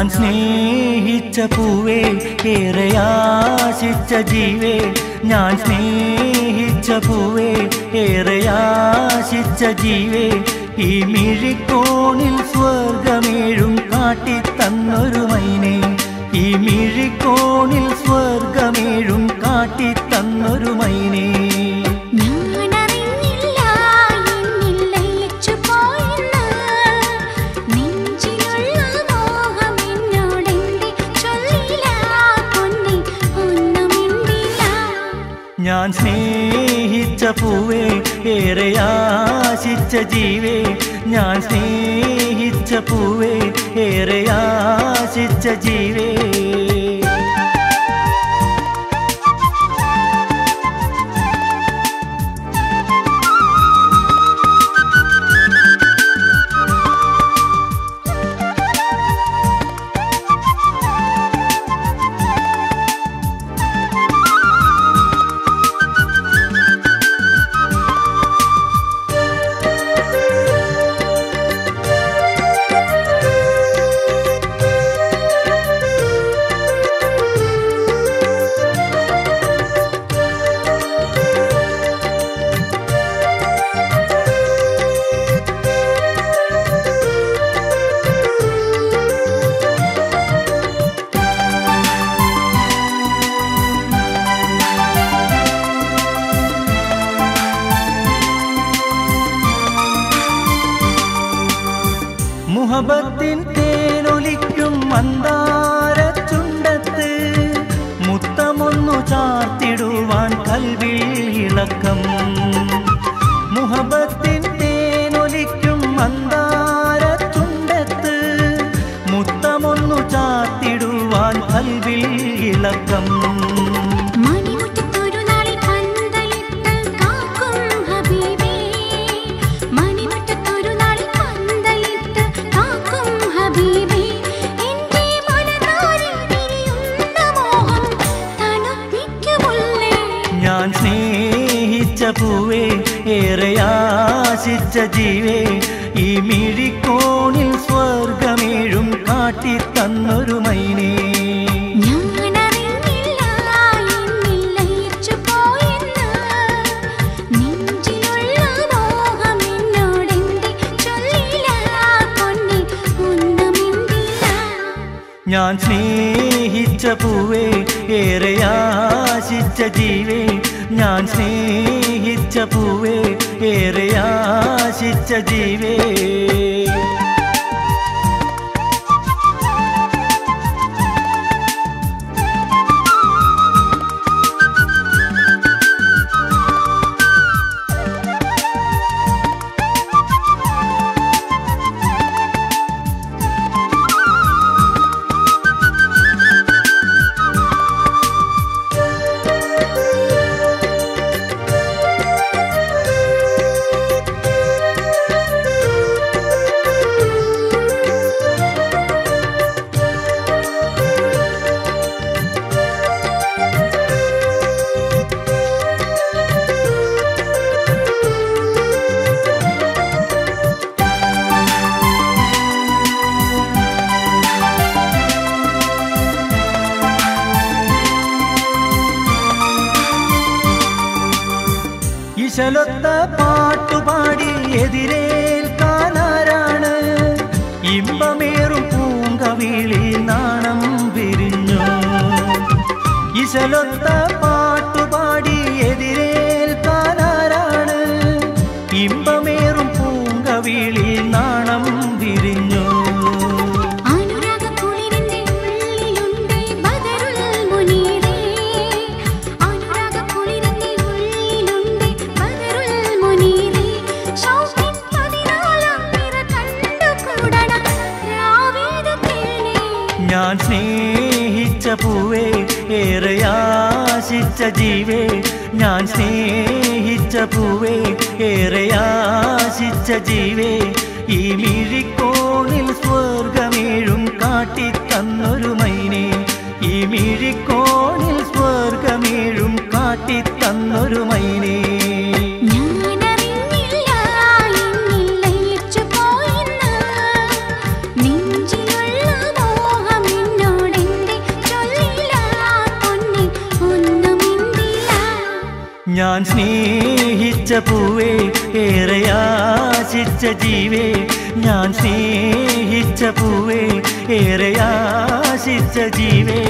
ഞാൻ സ്നേഹിച്ച പൂവേ ഏറെ ആശിച്ച ജീവേ ഞാൻ സ്നേഹിച്ച പൂവേ ഏറെ ആശിച്ച ജീവേ ഈ മിഴിക്കോണിൽ സ്വർഗമേഴും കാട്ടിത്തന്നൊരു മൈനെ ഈ മിഴിക്കോണിൽ സ്വർഗമേഴും കാട്ടിത്തന്നൊരു മൈനെ ഞാനറിഞ്ഞില്ല എന്നിൽ ലയിച്ചു പോയെന്ന് നെഞ്ചിലുള്ള മോഹം എന്നോടെന്റെ ചൊല്ലില്ല പൊന്നെ ഒന്നും മിണ്ടില്ല ഞാൻ സ്നേഹിച്ച പൂവേ ഏറെ ആശിച്ച ജീവേ ഞാൻ സ്നേഹിച്ച പൂവേ ഏറെ ആശിച്ച ജീവേ മുഹബത്തിൻ തേനൊലിക്കും മന്ദാര ചുണ്ടത്ത് മുത്തമൊന്നു ചാർത്തിടുവാൻ കൽവിൽ ഇളക്കം മുഹബത്തിൻ തേനൊലിക്കും മന്ദാര ചുണ്ടത്ത് മുത്തമൊന്നു ചാർത്തിടുവാൻ കൽവിൽ ഇളക്കം മണിമുറ്റത്തൊരു നാളിൽ പന്തലിട്ട് കാക്കും ഹബീബേ മണിമുറ്റത്തൊരു നാളിൽ പന്തലിട്ട് കാക്കും ഹബീബേ എൻ്റെ മനതാരിൽ വിരിയുന്ന മോഹം തണുപ്പിക്കുമുള്ളേ ഞാൻ സ്നേഹിച്ച പൂവേ ഏറെ ആശിച്ച ജീവേ ഈ മിഴിക്കോണിൽ സ്വർഗമേഴും കാട്ടിത്തന്നൊരു മൈനേ ഞാനറിഞ്ഞില്ല എന്നിൽ ലയിച്ചു പോയെന്ന് നെഞ്ചിലുള്ള മോഹം എന്നോടെന്റെ ചൊല്ലില്ല പൊന്നെ ഒന്നും മിണ്ടില്ല ഞാൻ സ്നേഹിച്ച പൂവേ ഏറെ ആശിച്ച ജീവേ ഞാൻ സ്നേഹിച്ച പൂവേ ഏറെ ആശിച്ച ജീവേ ഇശലൊത്ത പാട്ടുപാടി എതിരേൽക്കാനാരാണ് ഇമ്പമേറും പൂങ്കവിളി നാണം വിരിഞ്ഞു ഇശലൊത്ത പാട്ടുപാടി എതിരേൽക്കാനാരാണ് ഇമ്പമേറും പൂങ്കവിളി നാണം വിരിഞ്ഞു അനുരാഗക്കുളിരിന്റെ ഉള്ളിലുണ്ട് ബദറുൽ മുനീറേ അനുരാഗക്കുളിരിന്റെ ഉള്ളിലുണ്ട് ബദറുൽ മുനീറേ ഷൗക്കിൻ പതിനാലാം പിറ കണ്ടുകൂടണം രാവേദത്തേനെ ഞാൻ സ്നേഹിച്ച പൂവേ ഏറെ ആശിച്ച ജീവേ ഞാൻ സ്നേഹിച്ച പൂവേ ഏറെ ആശിച്ച ജീവേ ഈ മിഴിക്കോണിൽ സ്വർഗമേഴും കാട്ടിത്തന്നൊരു മൈനെ ഈ മിഴിക്കോണിൽ സ്വർഗമേഴും കാട്ടിത്തന്നൊരു മൈനെ ഞാനറിഞ്ഞില്ല എന്നിൽ ലയിച്ചു പോയെന്ന് നെഞ്ചിലുള്ള മോഹം ഞാൻ സ്നേഹിച്ച പൂവേ ഏറെ ആശിച്ച ജീവേ ഞാൻ സ്നേഹിച്ച പൂവേ ഏറെ ആശിച്ച ജീവേ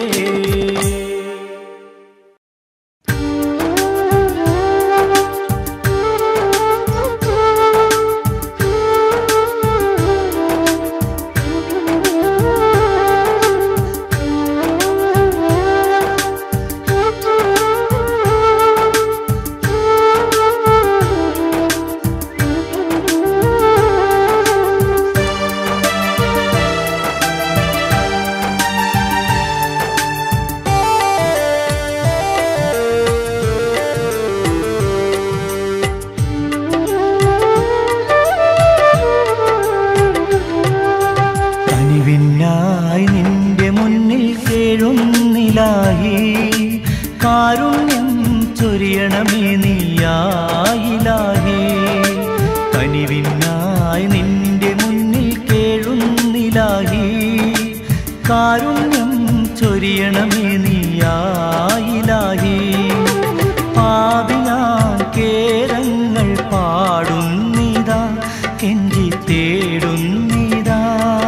കനിവിനായി നിന്റെ മുന്നിൽ കേഴുന്നിലായി കാരുണ്യം ചൊരിയണമേ നീയായിലാഹി കനിവിനായി നിന്റെ മുന്നിൽ കേഴുന്നിലായി കാരുണ്യം ചൊരിയണമേ നീയായിലാഹി പാപി ഞാൻ കേരങ്ങൾ പാടുന്നിതാ കെഞ്ചി തേടുന്നിതാ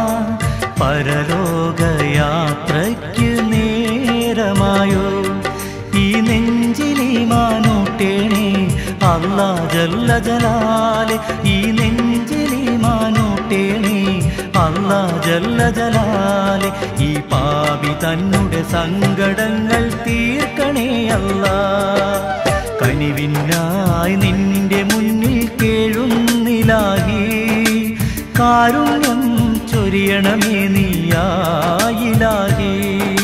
പരലോകയാത്രയ്ക്ക് നേരമായോ ഈ നെഞ്ചിലി മാനോട്ടേണേ അല്ലാ ജല്ല ജലാലെ ഈ നെഞ്ചിലി മാനോട്ടേണേ അല്ലാ ജല്ല ജലാലെ ഈ പാപി തന്നെ സങ്കടങ്ങൾ തീർക്കണേ അല്ലാ കനിവിനായി നിന്റെ മുന്നിൽ കേഴുന്നിലാകി കാരുണ്യം ചൊരിയണമേ നീയായിലാകി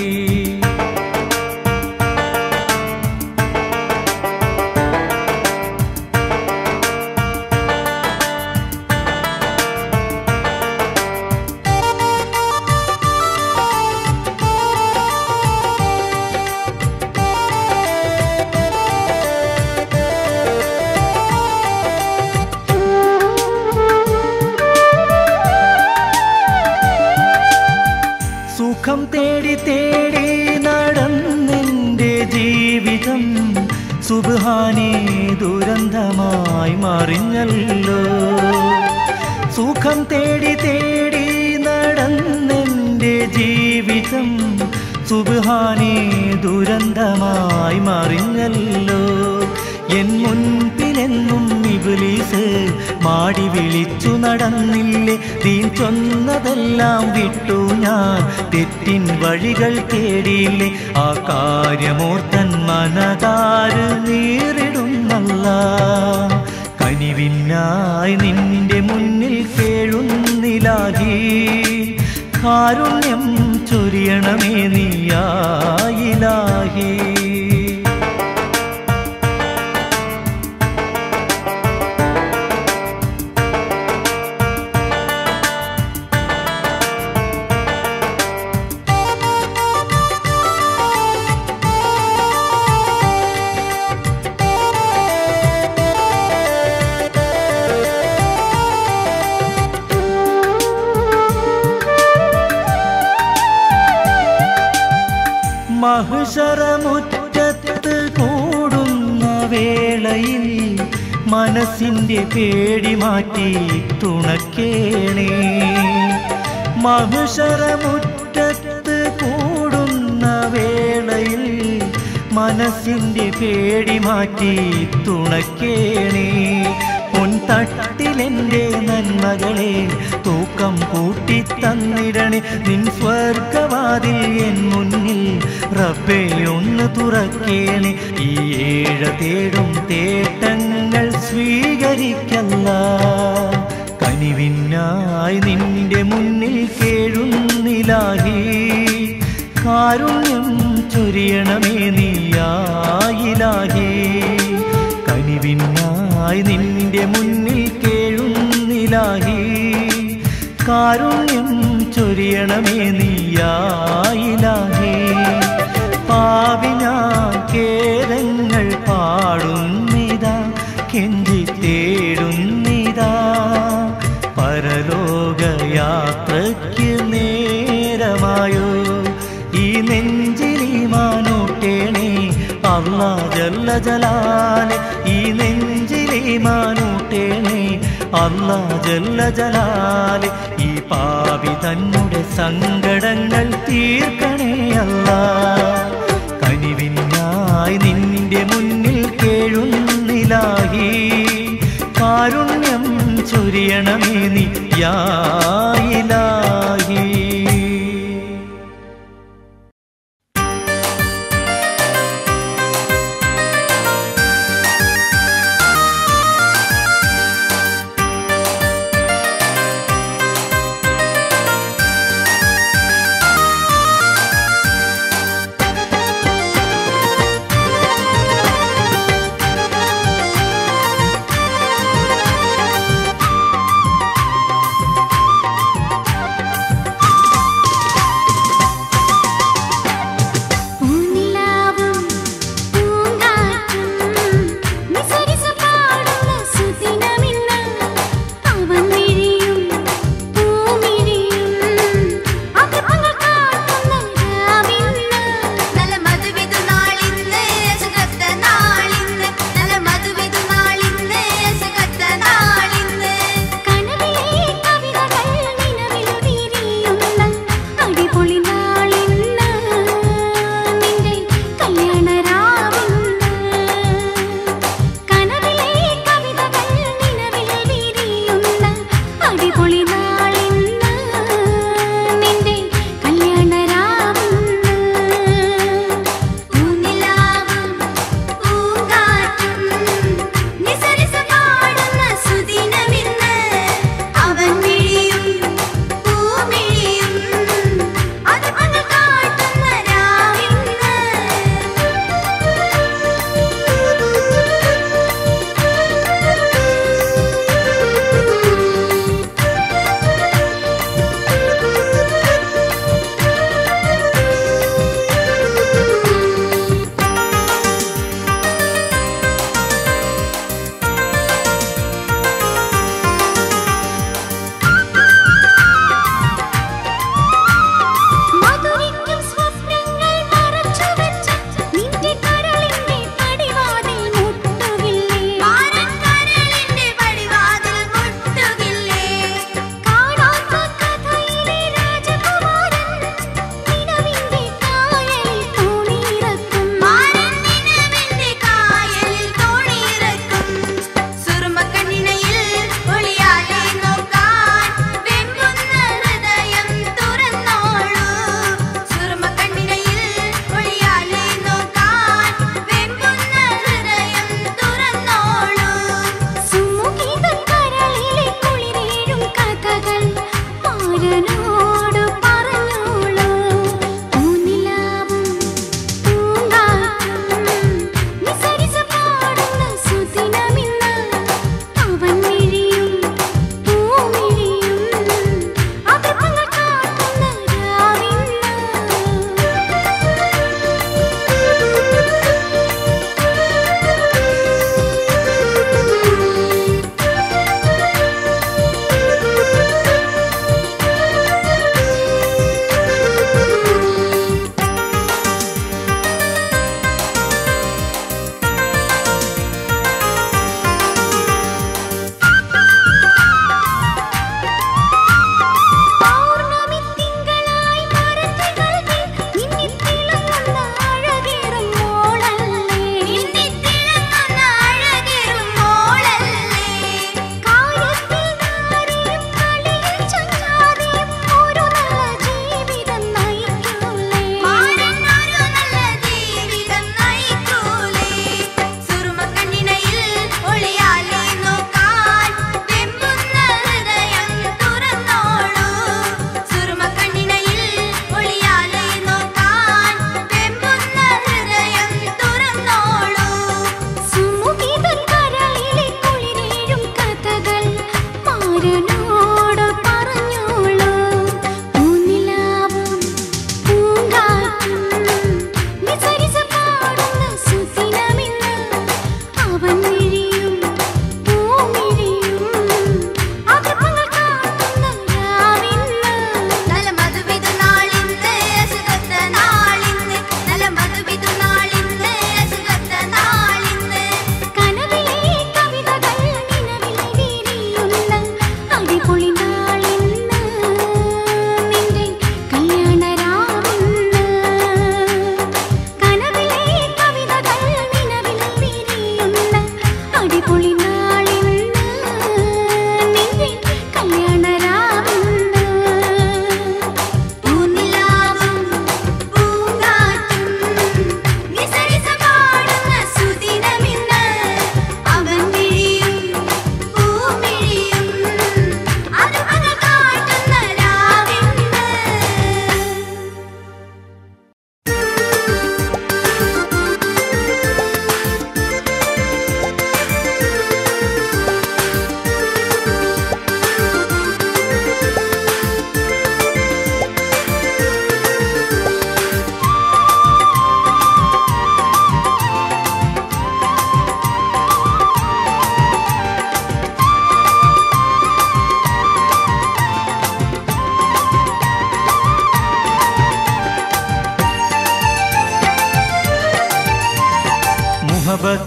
സുഖം തേടി തേടി നടന്നെൻ്റെ ജീവിതം സുബാനെ ദുരന്തമായി മറിഞ്ഞല്ലോ സുഖം തേടി തേടി നടന്നെൻ്റെ ജീവിതം സുബാനെ ദുരന്തമായി മറിഞ്ഞല്ലോ എൻ മുൻപിലെന്നും ഇബിലീസ് മാടി വിളിച്ചു നടന്നില്ലേ നീ ചൊന്നതെല്ലാം വിട്ടു ഞാൻ തെറ്റിൻ വഴികൾ തേടിയില്ലേ ആ കാര്യമോർത്തൻ മനതാര് നേരിടുന്നല്ല കനിവിനായി നിന്റെ മുന്നിൽ കേഴുന്നിലാകി കാരുണ്യം ചൊരിയണമേ നീയായിലാകി മഹിഷറമുറ്റത്ത് കൂടുന്ന വേളയിൽ മനസ്സിൻ്റെ പേടി മാറ്റി തുണക്കേണേ മഹിഷറമുറ്റത്ത് കൂടുന്ന വേളയിൽ മനസ്സിൻ്റെ പേടി മാറ്റി തുണക്കേണേ പൊൻതട്ടിലെൻ്റെ നന്മകളെ തൂക്കം കൂട്ടി തന്നിടണേ നിൻ സ്വർഗവാതിൽ എൻ മുന്നിൽ റബ്ബേ ഒന്ന് തുറക്കേണേ ഈ ഏഴ തേടും തേട്ടങ്ങൾ സ്വീകരിക്കല്ല കനിവിനായി നിന്റെ മുന്നിൽ കേഴുന്നിലാകി കാരുണ്യം ചൊരിയണമേ നീയായിലാകി കനിവിനായി നിന്റെ മുന്നിൽ കേഴുന്നിലാകി കാരുണ്യം ചൊരിയണമേ നീയായിലാകി പാവിനാ കേരങ്ങൾ പാടുന്നിതാ കെഞ്ചി തേടുന്നിതാ പരലോകയാത്രയ്ക്ക് നേരമായോ ഈ നെഞ്ചിലി മാനോട്ടേണേ അള്ളാ ജല്ല ജലാലെ ഈ നെഞ്ചിലെ മാനൂട്ടേണേ അല്ലാ ജല്ല ജലാലെ ഈ പാപി തന്നുടെ സങ്കടങ്ങൾ തീർക്കണേ അല്ലാ കനിവിനായി നിന്റെ മുന്നിൽ കേഴുന്നിലാഹി കാരുണ്യം ചൊരിയണമേ നീ യാ ഇലാഹി ും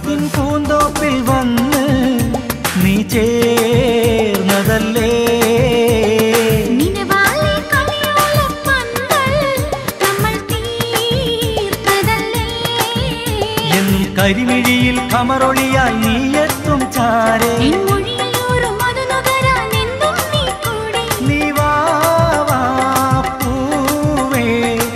മുഹബത്തിൻ പൂന്തോപ്പിൽ വന്ന് നീ ചേർന്നതല്ലേ നിനവാലെ കളിയോലപ്പന്തൽ നമ്മൾ തീർത്തതല്ലേ എന്നും കരിമിഴിയിൽ കമറൊളിയായി നീയെത്തും ചാരേ എൻ മൊഴിയിലൂറ് മധുനുകരാൻ എന്നും നീ കൂടെ നീ വാ, വാ, പൂവേ,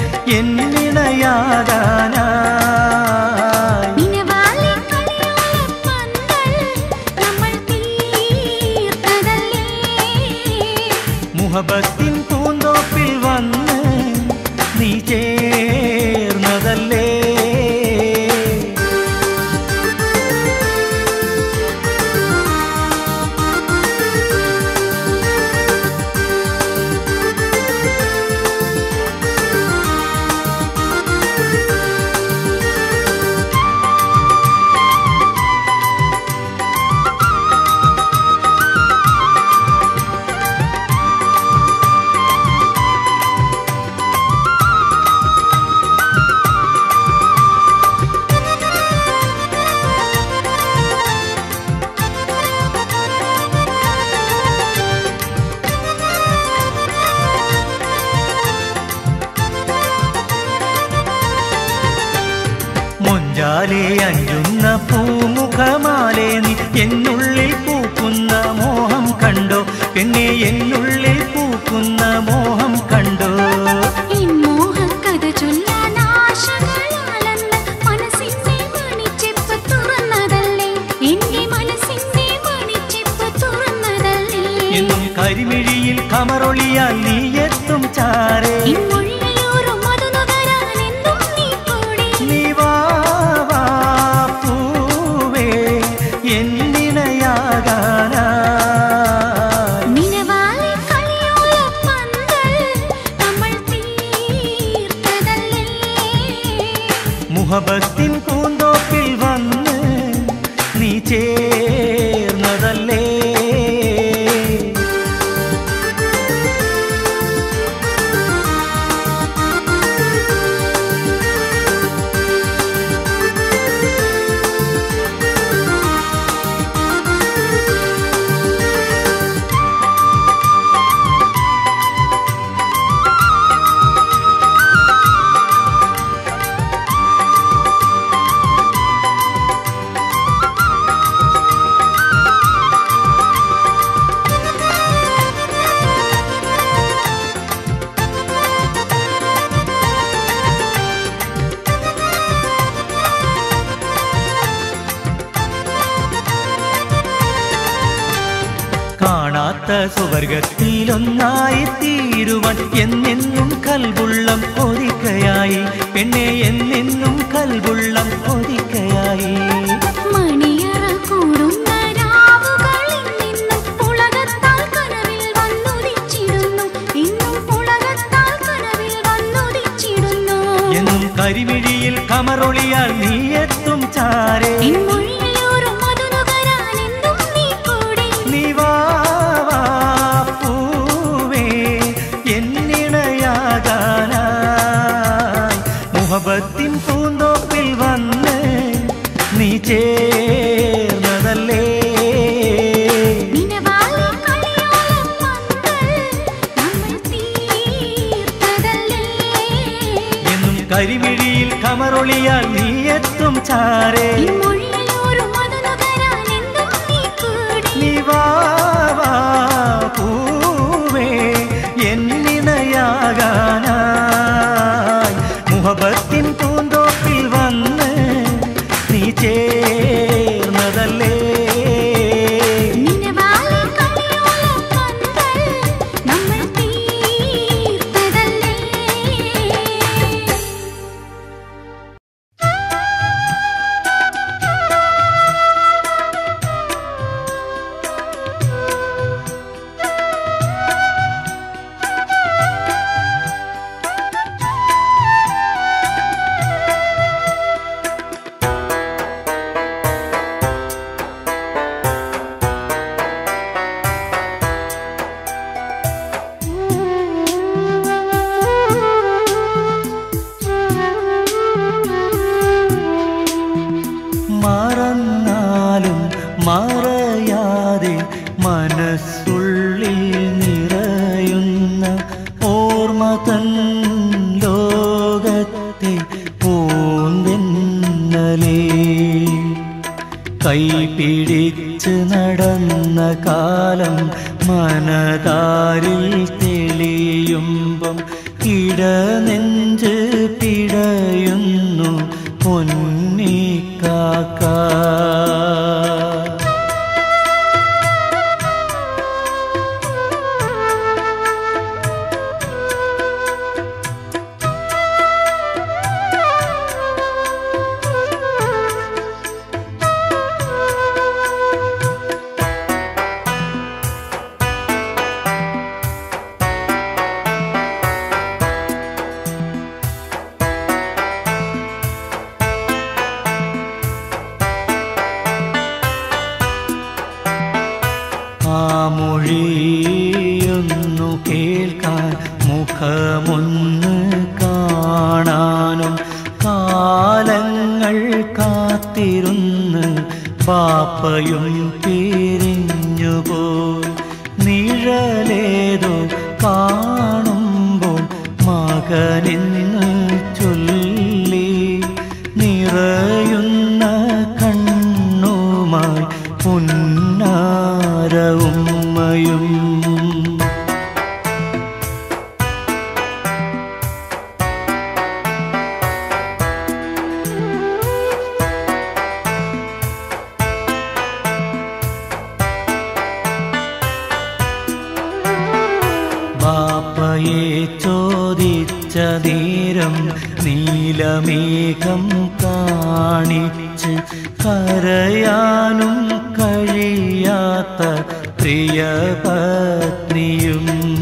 എന്നിണയാകാനായി. നിനവാലെ കളിയോലപ്പന്തൽ നമ്മൾ തീർത്തതല്ലേ മുഹബത്തിൻ പൂന്തോപ്പിൽ വന്ന് നീ ചേർന്നതല്ലേ മൊഞ്ചാലെ അഞ്ചുന്ന പൂമുഖമാലെ നീ എന്നുള്ളിൽ പൂക്കുന്ന മോഹം കണ്ടോ പെണ്ണെ എന്നുള്ളിൽ പൂക്കുന്ന മോഹം കണ്ടോ ഈ മോഹക്കഥ ചൊല്ലാൻ ആശകളാലെന്ന് മനസ്സിന്റെ മണിച്ചെപ്പ് തുറന്നതല്ലേ എന്റെ മനസ്സിന്റെ മണിച്ചെപ്പ് തുറന്നതല്ലേ എന്നും കരിമിഴിയിൽ കമറൊളിയാൽ നീ എത്തും ചാരേ ഇൻമൊഴിയിലൂറ് മധുനുകരാൻ എന്നും നീ കൂടെ നീ വാ, വാ, പൂവേ, എന്നിണയാകാനായി. നിനവാലെ കളിയോലപ്പന്തൽ നമ്മൾ തീർത്തതല്ലേ മുഹബത്തിൻ പൂന്തോപ്പിൽ വന്ന് നീ ചേർന്നതല്ലേ കാണാത്ത സുവർഗത്തിലൊന്നായി തീരുവാൻ എന്നെന്നും കൽവുള്ളം കൊതിക്കയായി പെണ്ണെ എന്നെന്നും കൽവുള്ളം കൊതിക്കയായി മണിയറ കൂടുന്ന രാവുകളിൽ നിന്നും ഉലകത്താൽ കനവിൽ വന്നുദിച്ചിടുന്നു ഇന്നും ഉലകത്താൽ കനവിൽ വന്നുദിച്ചിടുന്നു എന്നും കരിമിഴിയിൽ കമറൊളിയാൽ നീ എത്തും ചാരേ ഇൻമൊഴിയിലൂറ് മധുനുകരാൻ എന്നും നീ കൂടെ നീ വാ, വാ, പൂവേ, എന്നിണയാകാനായി. മുഹബത്തിൻ പൂന്തോപ്പിൽ വന്ന് നീ ചേർന്നതല്ലേ നിനവാലെ കളിയോലപ്പന്തൽ നമ്മൾ തീർത്തതല്ലേ എന്നും കരിമിഴിയിൽ കമറൊളിയാൽ നീ എത്തും ചാരേ ഇൻമൊഴിയിലൂറ് മധുനുകരാൻ എന്നും നീ കൂടെ നീ വാ, വാ, പൂവേ, എന്നിണയാകാനായി. മുഹബത്തിൻ പൂന്തോപ്പിൽ വന്ന് നീ ചേർന്നതല്ലേ നിനവാലെ കളിയോലപ്പന്തൽ നമ്മൾ തീർത്തതല്ലേ ും മറന്നാലും മറയാതെ മനസ്സുള്ളിൽ നിറയുന്ന ഓർമ്മ തൻ ലോകത്തെ പൂന്തെന്നലേ കൈപിടിച്ച് നടന്ന കാലം മനതാരിൽ തെളിയുമ്പം ഇടനെഞ്ച് പിടയുന്നു പൊന്നിക്കാക്ക ആ മൊഴിയൊന്നു കേൾക്കാൻ മുഖമൊന്ന് കാണാനും കാലങ്ങൾ കാത്തിരുന്ന് പാപ്പയും പിരിഞ്ഞുപോയി നിഴലേതോ കാണുമ്പോൾ മകനെന്ന് ചൊല്ലി നിറയുന്ന കണ്ണുമായി പുന്നാരവുമ്മയും ബാപ്പയെ ചോദിച്ച നേരം നീലമേഘം കാണിച്ച് കരയാനും കഴിയാത്ത പ്രിയപത്നിയും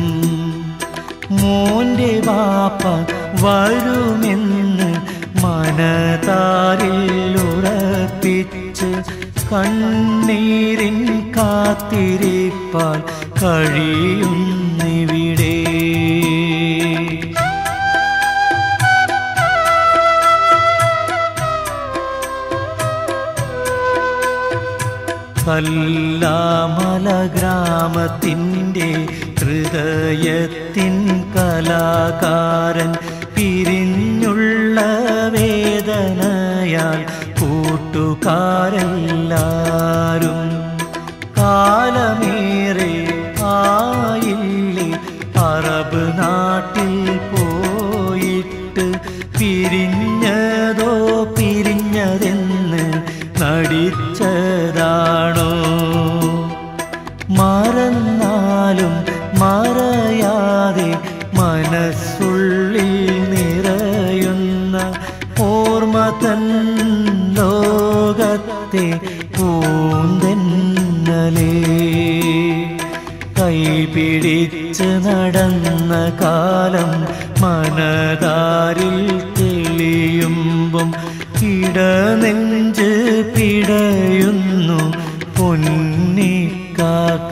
മോന്റെ ബാപ്പ വരുമെന്ന് മനതാരിൽ ഉറപ്പിച്ച് കണ്ണീരിൻ കാത്തിരിപ്പാൽ കഴിയുന്നിവിടെ കല്ലാമല ഗ്രാമത്തിൻ്റെ ഹൃദയത്തിൻ കലാകാരൻ പിരിഞ്ഞുള്ള വേദനയാൽ കൂട്ടുകാരെല്ലാരും കാലമേറെ ആയില്ലേ അറബ് നാട്ടിൽ പോയിട്ട് പിരിഞ്ഞതോ പിരിഞ്ഞതെന്ന് നടിച്ചതാണോ മറന്നാലും മറയാതെ മനസ്സുള്ളിൽ നിറയുന്ന ഓർമ്മ തൻ ലോകത്തെ പൂന്തെന്നലേ കൈപിടിച്ച് നടന്ന കാലം മനതാരിൽ തെളിയുമ്പം ഇടനെഞ്ച് പിടയുന്നു പൊന്നിക്കാക്ക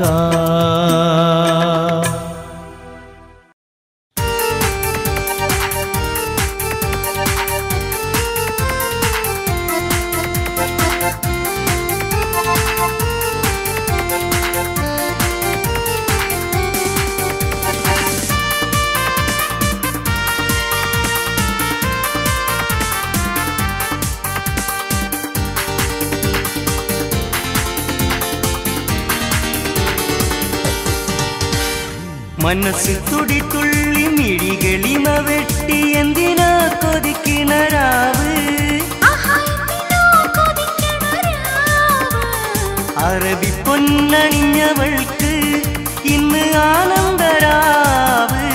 മനസ്സ് തുടി തുള്ളി മിഴികളിമ വെട്ടി എന്തിനാ കൊതിക്കിണരാവ് ആഹാ എന്തിനോ കൊതിക്കണ രാവ് അറബി പൊന്നണിഞ്ഞവൾക്ക് ഇന്ന് ആനന്ദരാവ്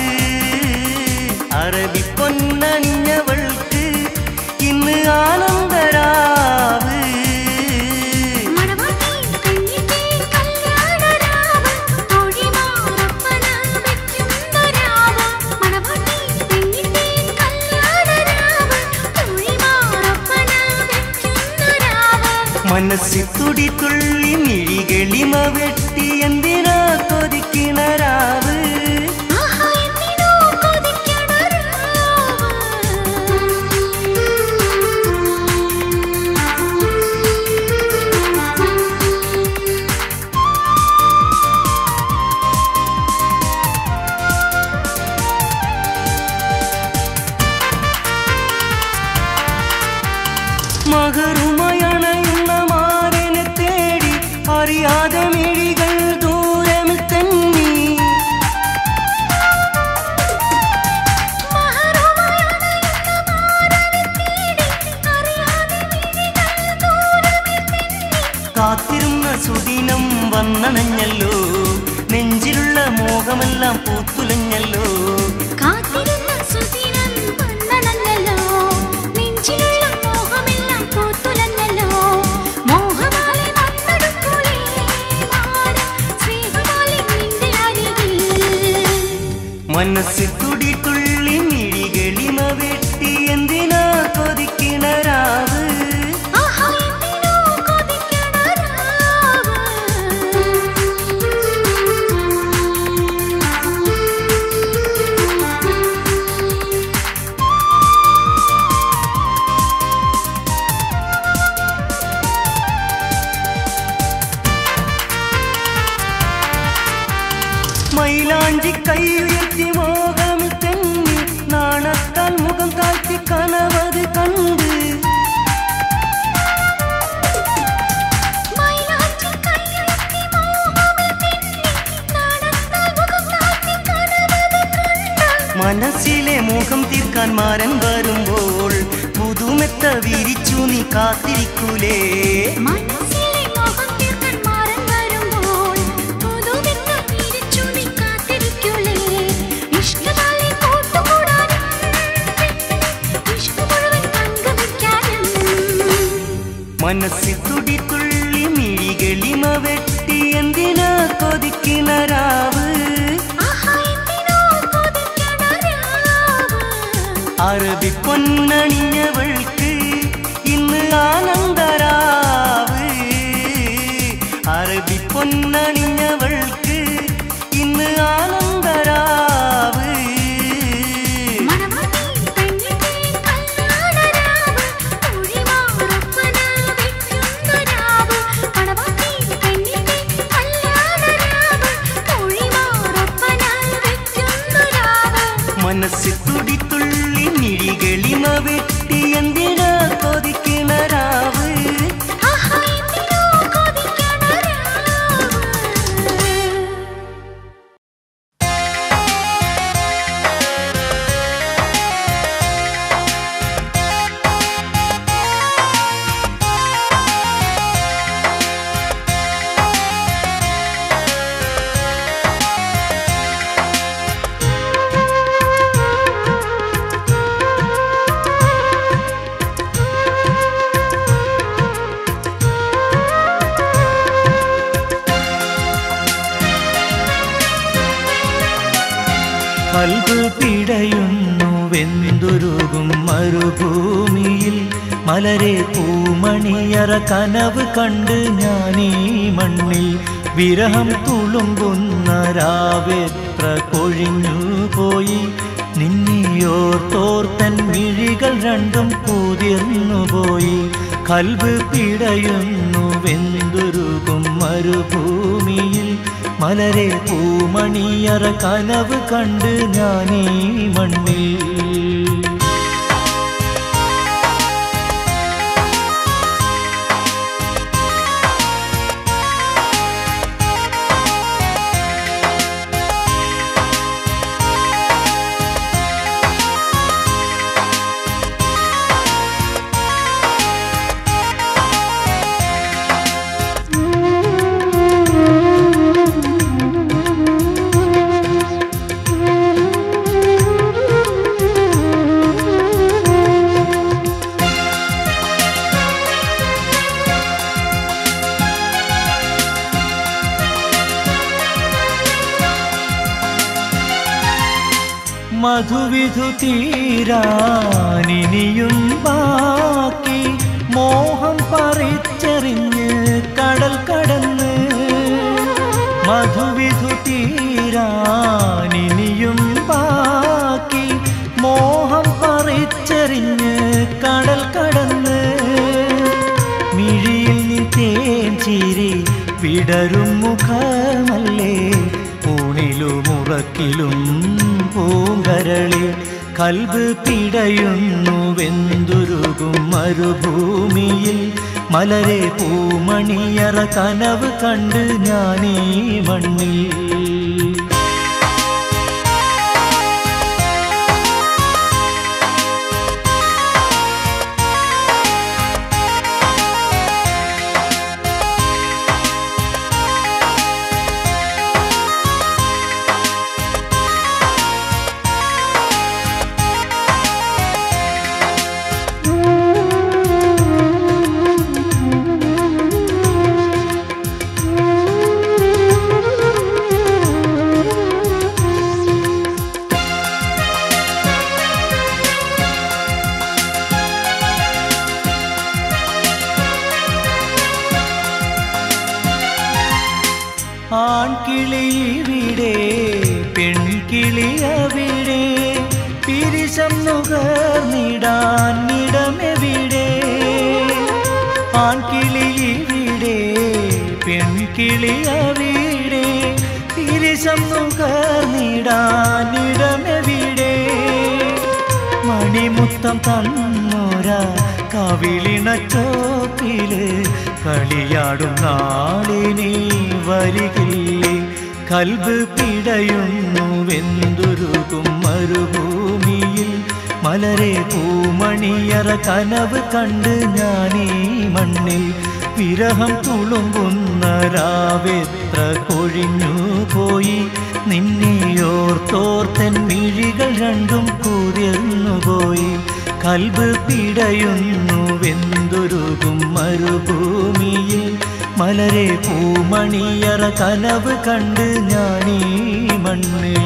അറബി പൊന്നണിഞ്ഞവൾക്ക് ഇന്ന് ആനന്ദരാവ് മണവാട്ടി കണ്ണിന്റെ കല്യാണരാവ് തോഴിമാരൊപ്പന വെക്കുന്ന രാവ് മണവാട്ടി കണ്ണിന്റെ കല്യാണരാവ് തോഴിമാരൊപ്പന വെക്കുന്ന രാവ് മനസ്സിൽ തുടി തുള്ളി മിഴികളിമ വെട്ടി എന്തിനാ കൊതിക്കിണരാവ് ആഹാ എന്തിനോ കൊതിക്കണ രാവ് കാത്തിരുന്ന സുദിനം വന്നണഞ്ഞല്ലോ നെഞ്ചിലുള്ള മോഹമെല്ലാം പൂത്തുലഞ്ഞല്ലോ കാത്തിരുന്ന സുദിനം വന്നണഞ്ഞല്ലോ നെഞ്ചിലുള്ള മോഹമെല്ലാം പൂത്തുലഞ്ഞല്ലോ മോഹമാലെ വന്നെടുക്കൂലേ മാനം സ്നേഹമാലെ നിന്റെ അരികിൽ മനസ്സ് തുടി തുള്ളി മിഴികളിമ വെട്ടി എന്തിനാ കൊതിക്കണ രാവ് ആഹാ എന്തിനോ കൊതിക്കണ രാവ് മൈലാഞ്ചി കൈ ഉയർത്തി മോഹമിൽ തെന്നി നാണത്താൽ മുഖം താഴ്ത്തി കനവത് കണ്ട് മൈലാഞ്ചി കൈയുയർത്തി മോഹമിൽ തെന്നി നാണത്താൽ മുഖം താഴ്ത്തി കനവത് കണ്ട് മനസ്സിലെ മോഹം തീർക്കാൻ മാരൻ വരുമ്പോൾ പുതുമെത്ത വിരിച്ചു നീ കാത്തിരിക്കൂലേ മനസ്സിലെ മോഹം തീർക്കാൻ മാറൻ വരുമ്പോൾ പുതുവിത്ത് വിരിച്ചു നീ കാത്തിരിക്കൂലേ ഇഷ്ടകാലി കൂട്ടുകൂടാനും ഇഷ്ടം മുഴുവൻ പങ്കുവയ്ക്കാനും മനസ്സിൽ തുടി തുള്ളി മിഴികളിമ വെട്ടി എന്തിനാ കൊതിക്കണ രാവ് ആഹാ എന്തിനോ കൊതിക്കണ രാവ് അറബി പൊന്നണിഞ്ഞവൾക്ക് ഇന്ന് ആനന്ദരാവ് അറബി പൊന്നണിഞ്ഞവൾക്ക് ഇന്ന് ആനന്ദരാവ് മണവാട്ടി പെണ്ണിന്റെ കല്യാണരാവ് ഒഴിവാറൊപ്പന വെക്കുന്ന രാവ് മണവാട്ടി പെണ്ണിന്റെ കല്യാണരാവ് ഒഴിവാറൊപ്പന വെക്കുന്ന രാവ് മനസ്സ് തുടി തുള്ളി മിഴികളിമ വെട്ടി എന്തിനാ കൊതിക്കണ രാവ് ആഹാ എന്തിനോ കൊതിക്കണ രാവ് കൽബ് പിടയുന്നു വെന്തുരുകും മരുഭൂമിയിൽ മലരെ പൂമണിയറ കനവ് കണ്ട് ഞാനീ മണ്ണിൽ വിരഹം തുളുമ്പുന്ന രാവെത്ര കൊഴിഞ്ഞു പോയി നിന്നെയോർത്തോർത്തൻ മിഴികൾ രണ്ടും കുതിർന്നു പോയി കൽബ് പിടയുന്നു വെന്തുരുകും മരുഭൂമിയിൽ മലരെ പൂമണിയറ കനവ് കണ്ട് ഞാനീ മണ്ണിൽ മധുവിധു തീരാനിനിയും ബാക്കി മോഹം പറിച്ചെറിഞ്ഞ് കടൽ കടന്ന് മധുവിധു തീരാനിനിയും ബാക്കി മോഹം പറിച്ചെറിഞ്ഞ് കടൽ കടന്ന് മിഴിയിൽ നീ തേൻ ചിരി വിടരും മുഖമല്ലേ ഊണിലും ഉറക്കിലും പൂങ്കരളി കൽബ് പിടയുന്നു വെന്തുരുകും മരുഭൂമിയിൽ മലരെ പൂമണിയറ കനവ് കണ്ട് ഞാനീ മണ്ണിൽ ആൺകിളി ഇവിടെ പെൺകിളി അവിടെ പിരിശം നുകർന്നിടാൻ ഇടമെവിടെ ആൺകിളി ഇവിടെ പെൺകിളി അവിടെ പിരിശം നുകർന്നിടാൻ ഇടമെവിടെ മണിമുത്തം തന്നോരാ കവിളിണച്ചോപ്പില് കളിയാടും നാളിനെ വരികില്ലേ കൽബ് പിടയുന്നു വെന്തുരുകും മരുഭൂമിയിൽ മലരെ പൂമണിയറ കനവ് കണ്ട് ഞാനീ മണ്ണിൽ വിരഹം തുളുമ്പുന്ന രാവെത്ര കൊഴിഞ്ഞു പോയി നിന്നെയോർത്തോർത്തൻ മിഴികൾ രണ്ടും കൂതിർന്നുപോയി കൽബ് പിടയുന്നു വെന്തുരുകും മരുഭൂമിയിൽ മലരെ പൂമണിയറ കനവ് കണ്ട് ഞാനീ മണ്ണിൽ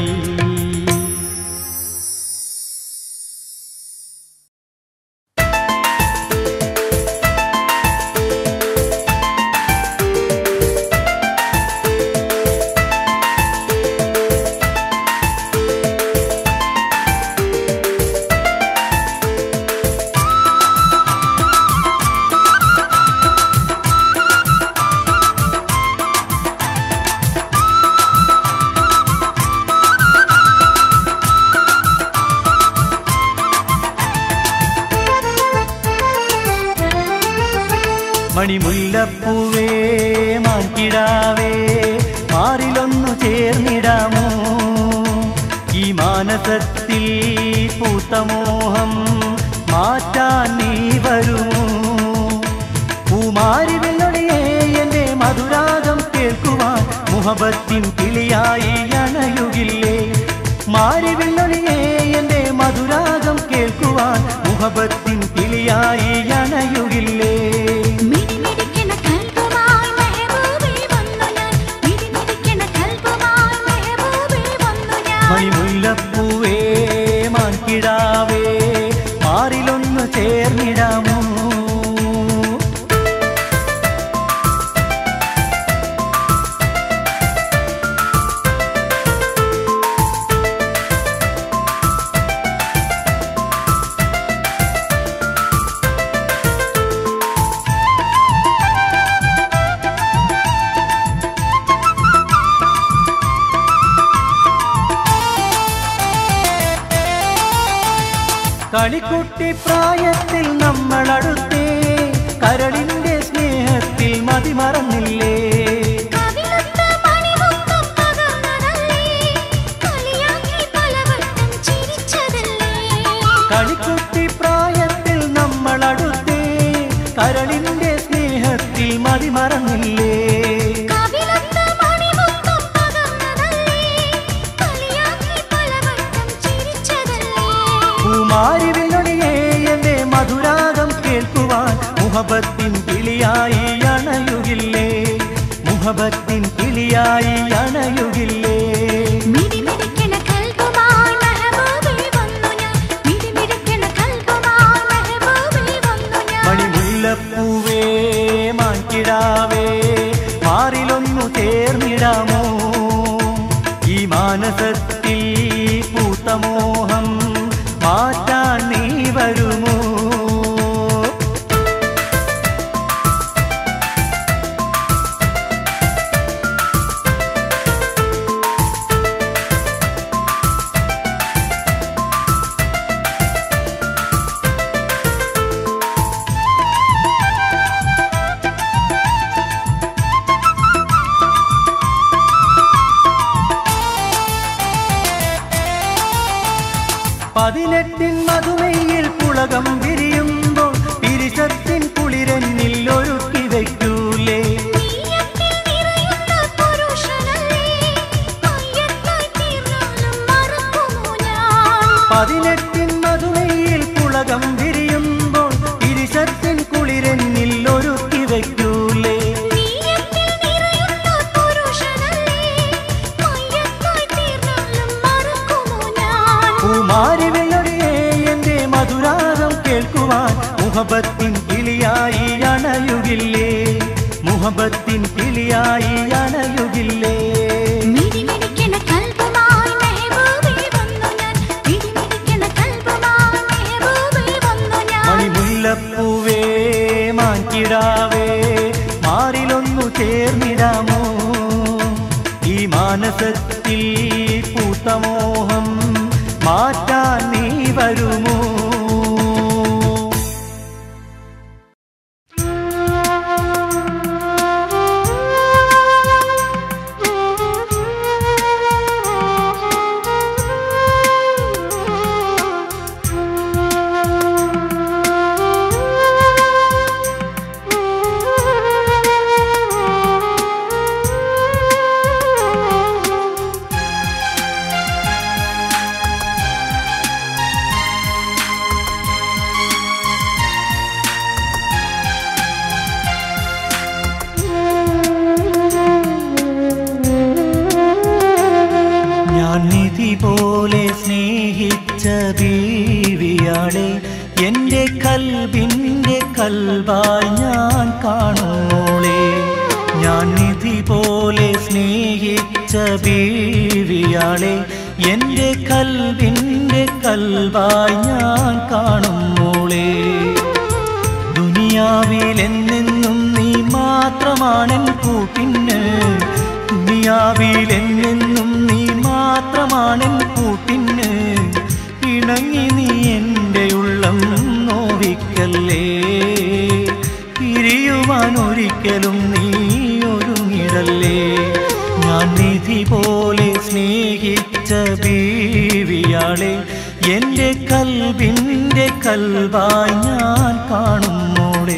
മണിമുല്ലപ്പൂവേ മാൻകിടാവേ മാറിലൊന്നു ചേർന്നിടാമോ ഈ മാനസത്തിൽ പൂത്ത മോഹം മാറ്റാൻ നീ വരുമോ പൂമാരി വെള്ളൊടിയേ എന്റെ മധുരാഗം കേൾക്കുവാൻ മുഹബത്തിൻ കിളിയായി അണയുകില്ലേ മാരി വെള്ളൊടിയേ എന്റെ മധുരാഗം കേൾക്കുവാൻ മുഹബത്തിൻ കിളിയായി അണയുകില്ലേ മിടിമിടിക്കണ കൽബുമായി മെഹബൂബേ വന്നു ഞാൻ മിടിമിടിക്കണ കൽബുമായി മെഹബൂബേ വന്നു ഞാൻ മണിമുല്ലപ്പൂവേ മാൻകിടാവേ മാറിലൊന്നു ചേർന്നിടാമോ കളിക്കുട്ടി പ്രായത്തിൽ നമ്മൾ അടുത്തേ കരളിന്റെ സ്നേഹത്തിൽ മതിമറന്നില്ലേ കവിളത്ത് മണിമുത്തം പകർന്നതല്ലേ കളിയാക്കി പലവട്ടം ചിരിച്ചതല്ലേ കളിക്കുട്ടി പ്രായത്തിൽ നമ്മൾ അടുത്തേ കരളിന്റെ സ്നേഹത്തിൽ മതിമറന്നില്ലേ കവിളത്ത് മണിമുത്തം പകർന്നതല്ലേ കളിയാക്കി പലവട്ടം ചിരിച്ചതല്ലേ കുമാരി വില്ലൊടിയേ എന്റെ മധുരാഗം കേൾക്കുവാൻ മുഹബത്തിൻ കിളിയായി അണയുകില്ലേ മുഹബത്തിൻ കിളിയായി അണയുകില്ലേ മിടിമിടിക്കണ കൽബുമായി മെഹബൂബേ വന്നു ഞാൻ മിടിമിടിക്കണ കൽബുമായി മെഹബൂബേ വന്നു ഞാൻ മണിമുല്ലപ്പൂവേ മാൻകിടാവേ മാറിലൊന്നു ചേർന്നിടാമോ ഈ മാനസത്തിൽ പൂത്ത മോഹം മാറ്റാൻ നീ വരുമോ മുഹബത്തിൻ കിളിയായി അണയുകില്ലേ മിടിമിടിക്കണ കൽബുമായി മെഹബൂബേ വന്നു ഞാൻ മിടിമിടിക്കണ കൽബുമായി മെഹബൂബേ വന്നു ഞാൻ മണിമുല്ലപ്പൂവേ മാറ്റിടാവേ മാറിലൊന്നു ചേർന്നിടാമോ ഈ മാനസത്തിൽ പൂത്ത മോഹം മാറ്റാൻ നീ വരുമോ ഞാൻ നിധി പോലെ സ്നേഹിച്ച ബീവിയാളെ എന്റെ കൽബിന്റെ കൽവായി ഞാൻ കാണോളെ ഞാൻ നിധി പോലെ സ്നേഹിച്ച ബീവിയാളെ എന്റെ കൽബിന്റെ കൽവായി ഞാൻ കാണുമ്പോളേ ദുനിയാവിൽ എന്നെന്നും നീ മാത്രമാണെൻ കൂട്ടിന് ദുനിയാവിൽ എന്നെന്നും നീ മാത്രമാണെൻ കൂട്ടിന് ഇണങ്ങി നീ എൻ്റെ ഉള്ളം നോവിക്കല്ലേ പിരിയുവാൻ ഒരിക്കലും നീ ഒരുങ്ങിടല്ലേ ഞാൻ നിധി പോലെ സ്നേഹിച്ച ബീവിയാളെ എൻ്റെ കൽബിൻ്റെ കൽവായി ഞാൻ കാണുന്നോളേ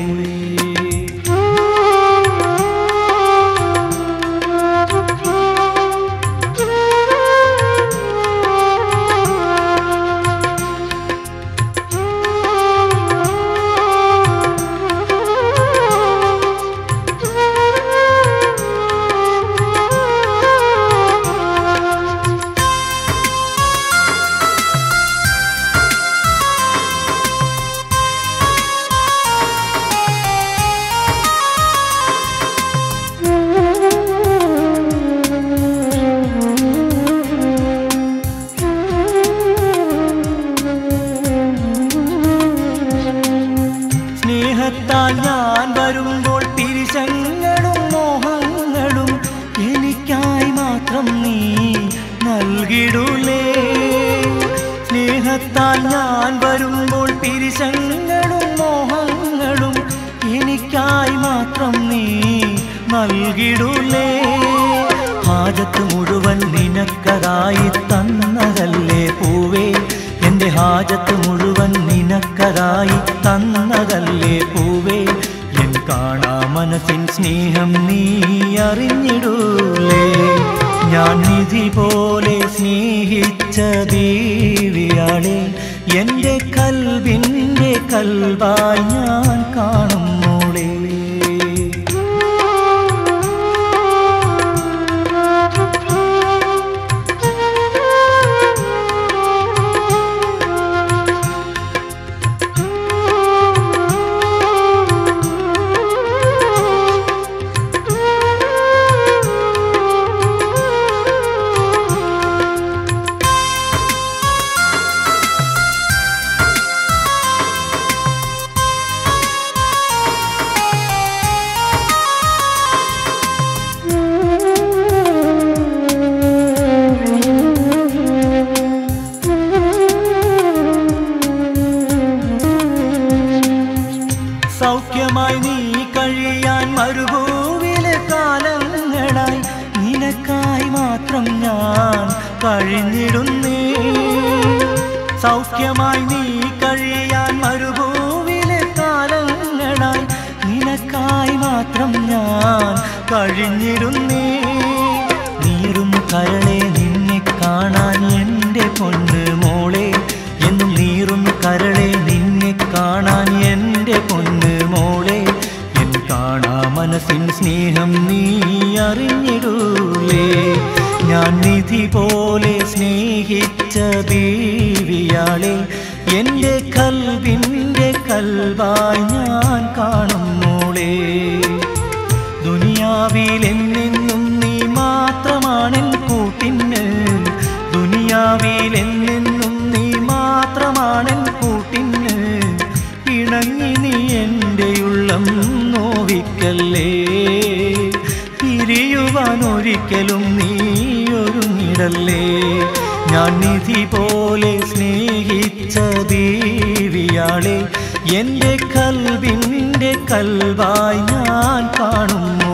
സ്നേഹത്താൽ ഞാൻ വരുമ്പോൾ തിരിശങ്ങളും മോഹങ്ങളും എനിക്കായി മാത്രം നീ നൽകിടൂലേ സ്നേഹത്താൽ ഞാൻ വരുമ്പോൾ തിരിശങ്ങളും മോഹങ്ങളും എനിക്കായി മാത്രം നീ നൽകിടൂലേ ഹാജത്ത് മുഴുവൻ നിനക്കതായി തന്നതല്ലേ പൂവേ എന്റെ ഹാജത്ത് മുഴുവൻ നിനക്കതായി തന്നതല്ലേ പൂവേ എൻ കാണാ മനസ്സിൻ സ്നേഹം നീ അറിഞ്ഞിടൂലേ ഞാൻ നിധി പോലെ സ്നേഹിച്ച ദേവിയാളെ എന്റെ കൽവിൻ്റെ കൽവായി ഞാൻ കാണുന്നോളേ സൗഖ്യമായി നീ കഴിയാൻ മരുഭൂവിലെ കാലങ്ങളായി നിനക്കായി മാത്രം ഞാൻ കഴിഞ്ഞിടുന്നേ സൗഖ്യമായി നീ കഴിയാൻ മരുഭൂവിലെ കാലങ്ങളായി നിനക്കായി മാത്രം ഞാൻ കഴിഞ്ഞിടുന്നേ നീറും കരളെ നിന്നെ കാണാൻ എൻ്റെ പൊന്ന് മോളെ എന്നും നീറും കരളെ നിന്നെ കാണാൻ എൻ്റെ പൊന്ന് മോളെ എൻ കാണാ മനസ്സിൻ സ്നേഹം നീ അറിഞ്ഞിടൂലേ ഞാൻ നിധി പോലെ സ്നേഹിച്ച ദേവിയാളെ എൻ്റെ കൽവിൻ്റെ കൽവായി ഞാൻ കാണും മോളെ ദുനിയ ദുനിയാവിലെന്നെന്നും നീ മാത്രമാണെൻ കൂട്ടിന് ദുനിയാവിലെന്നെന്നും നീ മാത്രമാണെൻ കൂട്ടിന് ഇണങ്ങി നീ എൻ്റെ ഉള്ളം നോവിക്കല്ലേ പിരിയുവാൻ ഒരിക്കലും നീ ഒരുങ്ങിടല്ലേ ഞാൻ നിധി പോലെ സ്നേഹിച്ച ദേവിയാളെ എൻ്റെ കൽവിൻ്റെ കൽവായി ഞാൻ കാണുന്നു